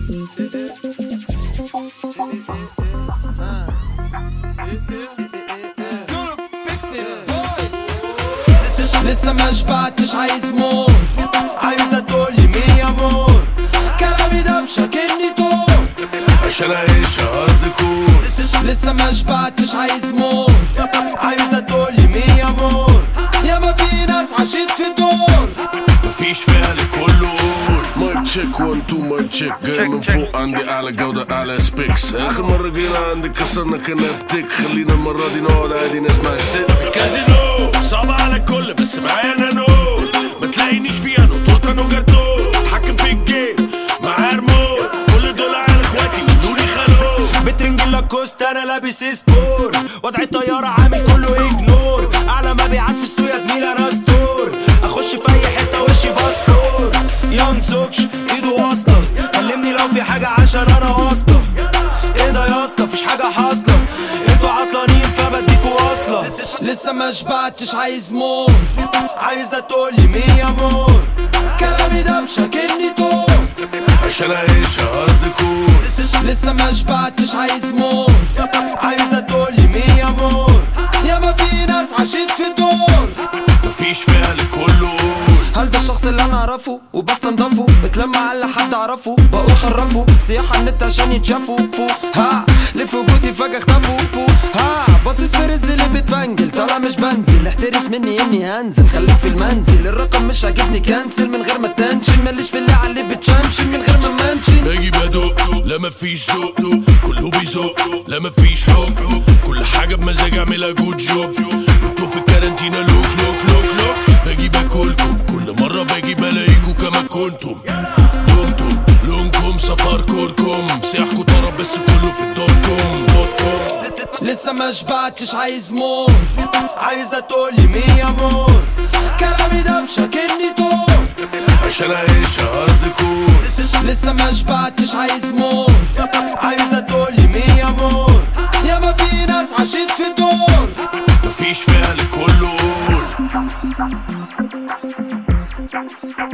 لسه ما شبعتش عايز مور عايزة تقولي مين يا مور كلامي ده مشاكلني طول عشان اعيش هارد كور لسه ما شبعتش عايز مور عايزة تقولي مين يا مور ياما في ناس عاشت في دور مفيش فعل كله قول مايك تشيك 1 2 مايك تشيك جاي من فوق عندي اعلى جودة اعلى سبيكس اخر مرة جينا عندك كسرنا كنبتك خلينا المرة دي نقعد عادي نسمع الست في كازينو صعب على الكل بس معايا انا نوت ما تلاقينيش فيها نوتوتا نو جاتو اتحكم في الجيم معايا ريموت كل دول عيال اخواتي قولولي خلو بترنج لاكوست انا لابس سبور وضع الطيارة عامل كله اجنور اعلى مبيعات في السوق يا زميلي انا ستور اخش في اي حتة وشي باسبور يا مسوكش ايده واصلة كلمني لو في حاجة عشان انا واسطة ايه ده يا اسطى مفيش حاجة حاصلة انتوا عطلانين فبديكوا واصلة لسه ما شبعتش عايز مور عايزة تقولي مين يا مور كلامي ده مشاكلني طول عشان اعيش هارد كور لسه ما شبعتش عايز مور عايزة تقولي مين يا مور ياما في ناس عاشت في دور مفيش فعل كله قول هل ده الشخص اللي انا اعرفه وبستنضفه اتلمع على حد اعرفه بقوا خرفوا سياحة النت عشان يتشافوا فو ها ليه في وجودي فجأة اختفوا فو ها باصص في رز اللي بتفنجل طالع مش بنزل احترس مني اني هنزل خليك في المنزل الرقم مش عاجبني كنسل من غير ما تنشن ماليش في اللي على اللي بتشمشن من غير ما منشن باجي بدق لا مفيش ذوق كله بيزق لا مفيش حب كل حاجة بمزاج اعملها جود جوب انتوا في الكارانتينا لوك لوك لوك لوك باجي باكلكم كل مرة باجي بلاقيكوا كما كنتم دمتم لونكم سفر كوركم سياحكوا طرب بس كله في الدوت كوم دوت كوم لسه ما شبعتش عايز مور عايزة تقولي مين يا مور كلامي ده مشاكلني طول عشان اعيش هارد كور لسه ما شبعتش عايز مور عايزة تقولي مين يا مور ياما في ناس عاشت في دور مفيش فعل كله قول